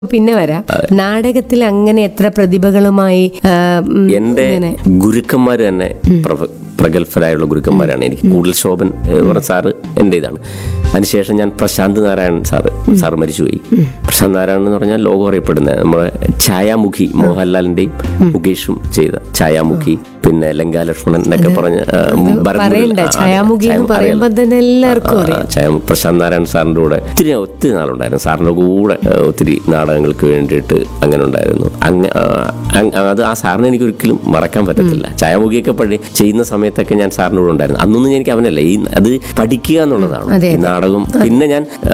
പിന്നെ വരാം നാടകത്തിൽ അങ്ങനെ എത്ര പ്രതിഭകളുമായി ആ, ഉം, എന്റെ ഇങ്ങനെ ഗുരുക്കന്മാർ തന്നെ പ്രഭ- പ്രഗത്ഭരായുള്ള ഗുരുക്കന്മാരാണ് എനിക്ക് കൂടുതൽ ശോഭൻ എന്ന് പറഞ്ഞ സാറ് എൻ്റെ ഇതാണ് അതിനുശേഷം ഞാൻ പ്രശാന്ത് നാരായണൻ സാറ് സാറ് മരിച്ചുപോയി പ്രശാന്ത് നാരായണൻ എന്ന് പറഞ്ഞാൽ ലോകം അറിയപ്പെടുന്ന നമ്മുടെ ഛായാമുഖി മോഹൻലാലിന്റെയും മുകേഷും ചെയ്ത ഛായാമുഖി പിന്നെ ലങ്കാലക്ഷ്മണൻ എന്നൊക്കെ പറഞ്ഞ ആ, ഭരത് പറയണ്ട മുരളി- ആ, ഛായാമുഖി എന്ന് ഛായ- പറയുമ്പോ അറിയാലോ. തന്നെ എല്ലാവർക്കും ആ, അറിയാം ഛായ പ്രശാന്ത് നാരായണൻ സാറിന്റെ കൂടെ ഒത്തിരി ഒത്തിരി നാളുണ്ടായിരുന്നു സാറിന്റെ കൂടെ ആ, ഒത്തിരി നാടകങ്ങൾക്ക് വേണ്ടിയിട്ട് അങ്ങനെ ഉണ്ടായിരുന്നു അങ്ങ ആ, അങ്- അത് ആ സാറിനെ എനിക്ക് ഒരിക്കലും മറക്കാൻ പറ്റത്തില്ല ഛായാമുഖിയൊക്കെ പഠി ചെയ്യുന്ന സമയത്തൊക്കെ ഞാൻ സാറിന്റെ കൂടെ ഉണ്ടായിരുന്നു അന്നൊന്നും എനിക്ക് അവനല്ല ഈ അത് പഠിക്കുക എന്നുള്ളതാണ് അതെ, ഈ നാടകം പിന്നെ ഞാൻ ആ,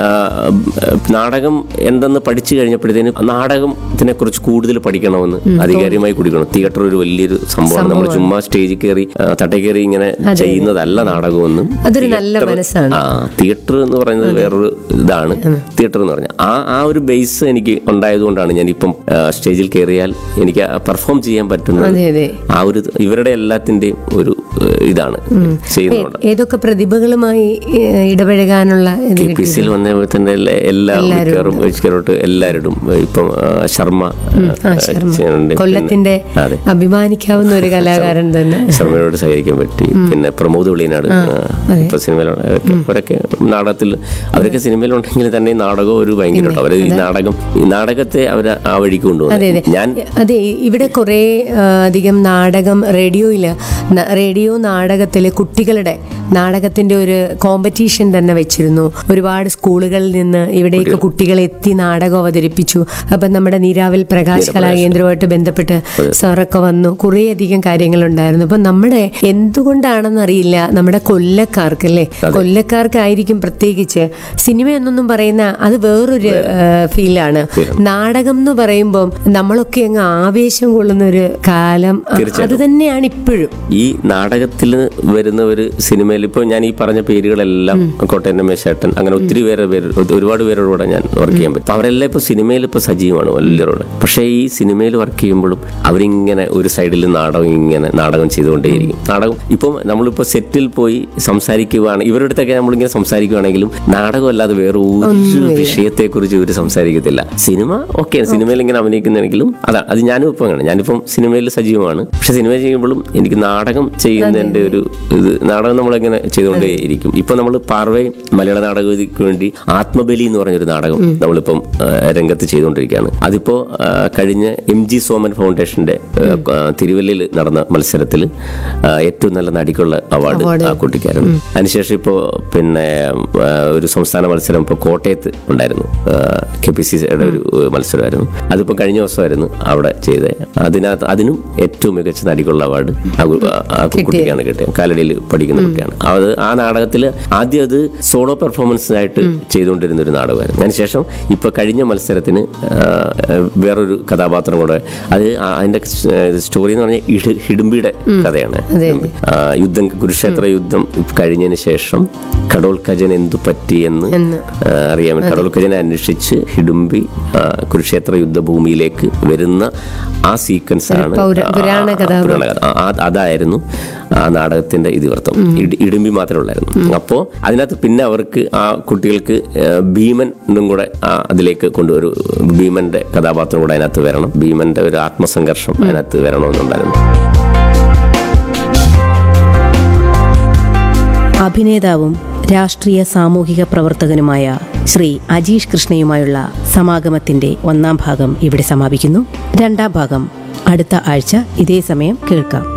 നാടകം എന്തെന്ന് പഠിച്ചു കഴിഞ്ഞപ്പോഴത്തേനും നാടകത്തിനെ കുറിച്ച് കൂടുതൽ പഠിക്കണമെന്ന് അധികാരികമായി കുടിക്കണം തിയേറ്റർ ഒരു വലിയൊരു സംഭവമാണ് നമ്മൾ ചുമ്മാ സ്റ്റേജിൽ കയറി ആ, തട്ടയിൽ കയറി ഇങ്ങനെ ചെയ്യുന്നതല്ല നാടകമെന്നും അതൊരു നല്ല മനസ്സാണ് ആ തിയേറ്റർ എന്ന് പറയുന്നത് വേറൊരു ഇതാണ് തിയേറ്റർ എന്ന് പറഞ്ഞാൽ ആ ആ ഒരു ബേസ് എനിക്ക് ഉണ്ടായതുകൊണ്ടാണ് ഞാൻ ഇപ്പം സ്റ്റേജിൽ കയറിയാൽ എനിക്ക് പെർഫോം ചെയ്യാൻ പറ്റുന്നത് അതെ അതെ ആ ഒരു ഇവരുടെ എല്ലാത്തിന്റെയും ഒരു ഏഹ്, ഇതാണ് ചെയ്യുന്നുണ്ട് ഏതൊക്കെ പ്രതിഭകളുമായി ഏ, ഇടപഴകാനുള്ള ഇത് കെ പി കിട്ടി സിയിൽ വന്നപ്പോൾ തന്നെ എല്ലാ- എല്ലാ മിക്കവാറും മിക്കവാറും എല്ലാവരും ഇപ്പം ആ, ശർമ്മ ആ ശർമ്മ ചെയ്യുന്നുണ്ട്. കൊല്ലത്തിന്റെ പിന്നെ- അതെ അഭിമാനിക്കാവുന്ന ഒരു കലാകാരൻ തന്നെ ശർമ്മയോട് സഹകരിക്കാൻ പറ്റി പിന്നെ പ്രമോദ് വെളിയനാട് ആ, ഇപ്പൊ സിനിമയിലാണ് അവരൊക്കെ അവരൊക്കെ നാടകത്തിൽ അവരൊക്കെ സിനിമയിലുണ്ടെങ്കിൽ തന്നെ ഈ നാടകം ഒരു ഭയങ്കര അവർ ഈ നാടകം ഈ നാടകത്തെ അവർ ആ വഴിക്ക് അതെ കൊണ്ടുപോകും അതെ ഞാൻ അതെ ഇവിടെ കുറേ ആ, അധികം നാടകം റേഡിയോയില് ന- റേഡിയോ നാടകത്തില് കുട്ടികളുടെ നാടകത്തിന്റെ ഒരു കോമ്പറ്റീഷൻ തന്നെ വെച്ചിരുന്നു ഒരുപാട് സ്കൂളുകളിൽ നിന്ന് ഇവിടേക്ക് കുട്ടികൾ എത്തി നാടകം അവതരിപ്പിച്ചു അപ്പം നമ്മുടെ നീരാവിൽ പ്രകാശ് കലാകേന്ദ്രവുമായിട്ട് ബന്ധപ്പെട്ട് സാറൊക്കെ വന്നു കുറേയധികം കാര്യങ്ങളുണ്ടായിരുന്നു അപ്പം നമ്മുടെ എന്തുകൊണ്ടാണെന്നറിയില്ല നമ്മുടെ കൊല്ലക്കാർക്ക് അല്ലേ കൊല്ലക്കാർക്കായിരിക്കും പ്രത്യേകിച്ച് സിനിമ എന്നൊന്നും പറയുന്ന അത് വേറൊരു ഫീലാണ് നാടകം എന്ന് പറയുമ്പോൾ നമ്മളൊക്കെ അങ്ങ് ആവേശം കൊള്ളുന്ന ഒരു കാലം അ- അത് തന്നെയാണ് ഇപ്പോഴും ഈ നാടകത്തിൽ വരുന്ന ഒരു സിനിമയിൽ ഇപ്പോൾ ഞാൻ ഈ പറഞ്ഞ പേരുകളെല്ലാം കോട്ടയം രമേശേട്ടൻ അങ്ങനെ ഒത്തിരി പേരെ പേര് ഒരുപാട് പേരോട് കൂടെ ഞാൻ വർക്ക് ചെയ്യാൻ പറ്റും അവരെല്ലാം ഇപ്പോൾ സിനിമയിൽ ഇപ്പോൾ സജീവമാണ് വലിയവരോട് പക്ഷേ ഈ സിനിമയിൽ വർക്ക് ചെയ്യുമ്പോഴും അവരിങ്ങനെ ഒരു സൈഡിൽ നാടകം ഇങ്ങനെ നാടകം ചെയ്തുകൊണ്ടേയിരിക്കും നാടകം ഇപ്പം നമ്മളിപ്പോൾ സെറ്റിൽ പോയി സംസാരിക്കുകയാണ് ഇവരുടെ അടുത്തൊക്കെ നമ്മളിങ്ങനെ സംസാരിക്കുകയാണെങ്കിലും നാടകം അല്ലാതെ വേറെ ഒരു വിഷയത്തെക്കുറിച്ച് ഇവർ സംസാരിക്കത്തില്ല സിനിമ ഓക്കെ സിനിമയിൽ ഇങ്ങനെ അഭിനയിക്കുന്നെങ്കിലും അതാ അത് ഞാനും ഇപ്പം അങ്ങനെ ഞാനിപ്പം സിനിമയിൽ സജീവമാണ് പക്ഷെ സിനിമ ചെയ്യുമ്പോഴും എനിക്ക് നാടകം ചെയ്യുന്നതിന്റെ ഒരു ഇത് നാടകം നമ്മളിങ്ങനെ ചെയ്തുകൊണ്ടേയിരിക്കും ഇപ്പൊ നമ്മൾ പാർവൈ മലയാള നാടകവേദിക്ക് വേണ്ടി ആത്മബലി എന്ന് പറഞ്ഞൊരു നാടകം നമ്മളിപ്പം ആ, രംഗത്ത് ചെയ്തുകൊണ്ടിരിക്കുകയാണ് അതിപ്പോ ആ, കഴിഞ്ഞ എം ജി സോമൻ ഫൗണ്ടേഷന്റെ ആ, തിരുവല്ലയിൽ നടന്ന മത്സരത്തിൽ ആ, ഏറ്റവും നല്ല നടിക്കുള്ള അവാർഡ് ആ കുട്ടിക്കായിരുന്നു അതിനുശേഷം ഇപ്പോ പിന്നെ ആ, ഒരു സംസ്ഥാന മത്സരം ഇപ്പോൾ കോട്ടയത്ത് ഉണ്ടായിരുന്നു കെ പി സി സിയുടെ ഒരു മത്സരമായിരുന്നു അതിപ്പോ കഴിഞ്ഞ ദിവസമായിരുന്നു അവിടെ ചെയ്തത് അതിനകത്ത് അതിനും ഏറ്റവും മികച്ച നടിക്കുള്ള അവാർഡ് ആ കു- ആ കുട്ടിക്കാണ് കിട്ടിയത് കാലടിയിൽ പഠിക്കുന്ന കുട്ടിയാണ് അത് ആ നാടകത്തിൽ ആദ്യം അത് സോളോ പെർഫോമൻസ് ആയിട്ട് ചെയ്തുകൊണ്ടിരുന്ന ഒരു നാടകമായിരുന്നു അതിനുശേഷം ഇപ്പൊ കഴിഞ്ഞ മത്സരത്തിന് ആ, വേറൊരു കഥാപാത്രം കൂടെ അത് ആ- അതിന്റെ സ്റ്റോറി എന്ന് പറഞ്ഞാൽ ഇഹ്- ഹിഡുംബിയുടെ കഥയാണ് അതെ. ആ, യുദ്ധം കുരുക്ഷേത്ര യുദ്ധം കഴിഞ്ഞതിന് ശേഷം കടോൾ ഖജൻ എന്തു പറ്റി എന്ന് എന്ന്. ആ, അറിയാൻ വേണ്ടി കടോൾ ഖജനെ അന്വേഷിച്ച് ഹിഡുംബി ആ, കുരുക്ഷേത്ര യുദ്ധഭൂമിയിലേക്ക് വരുന്ന ആ സീക്വൻസ് ആണ് പൗര- ആ, പുരാണ ആ, കഥാപാത്രം. പുരാണ കഥ. ആ, ആ- അതായിരുന്നു ആ നാടകത്തിന്റെ ഇതിവൃത്തം ഇടി- ഇടുമ്പി മാത്രമേ ഉള്ളായിരുന്നു അപ്പോൾ അതിനകത്ത് പിന്നെ അവർക്ക് ആ കുട്ടികൾക്ക് ആ, ഭീമൻ എന്നും കൂടെ ആ അതിലേക്ക് കൊണ്ടുവരും ഭീമന്റെ കഥാപാത്രം കൂടെ അതിനകത്ത് വരണം ഭീമന്റെ ഒരു ആത്മസംഘർഷം അതിനകത്ത് വരണമെന്നുണ്ടായിരുന്നു അഭിനേതാവും രാഷ്ട്രീയ സാമൂഹിക പ്രവർത്തകനുമായ ശ്രീ അജീഷ് കൃഷ്ണയുമായുള്ള സമാഗമത്തിന്റെ ഒന്നാം ഭാഗം ഇവിടെ സമാപിക്കുന്നു രണ്ടാം ഭാഗം അടുത്ത ആഴ്ച ഇതേ സമയം കേൾക്കാം